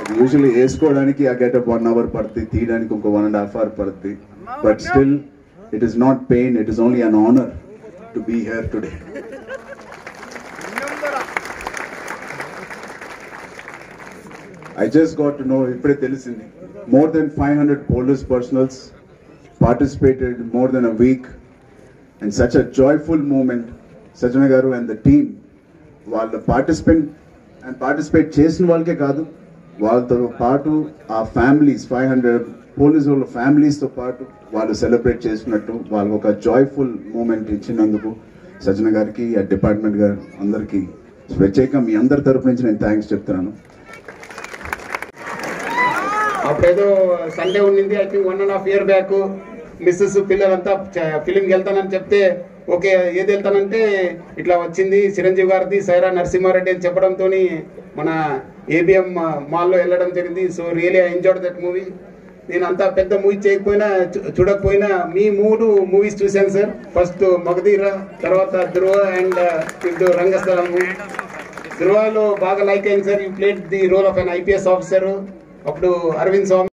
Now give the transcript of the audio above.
usually వేసుకోవడానికి ఆ getup one hour పడుతుంది తీయడానికి ఇంకో వన్ అండ్ హాఫ్ అవర్ పడుతుంది but still it is not pain it is only an honour to be here today I just got to know ఇప్పుడే తెలిసింది more than five hundred police personnels participated more than a week and such a joyful moment Sajjana garu and the team వాళ్ళ participant and participate చేసిన వాళ్ళకే కాదు వాళ్ళతో పాటు ఆ families five hundred police వాళ్ళ ఫ్యామిలీస్తో పాటు వాళ్ళు సెలబ్రేట్ చేసినట్టు వాళ్ళకి ఒక జాయ్ఫుల్ మూమెంట్ ఇచ్చినందుకు సజ్జన గారికి ఆ డిపార్ట్మెంట్ గారు అందరికీ ప్రత్యేకంగా మీ అందరి తరపు నుంచి నేను థ్యాంక్స్ చెప్తున్నాను అప్పుడేదో సండే ఉండింది I think one and half year back missus పిల్లలంతా ఫిలింకి వెళ్తానని చెప్తే ఓకే ఏది వెళ్తానంటే ఇట్లా వచ్చింది చిరంజీవి గారిది సైరా నరసింహారెడ్డి అని చెప్పడంతో మన ఏబిఎం మాల్లో వెళ్ళడం జరిగింది so really I enjoyed that movie నేను అంత పెద్ద మూవీ చేయకపోయినా చూ- చూడకపోయినా మీ మూడు మూవీస్ చూశాను సార్ ఫస్ట్ మగధీర తర్వాత ధ్రువ అండ్ ఇప్పుడు రంగస్థలము ధ్రువలో బాగా లైక్ అయింది sir you played the role of an IPS officer అప్పుడు అరవింద్ స్వామి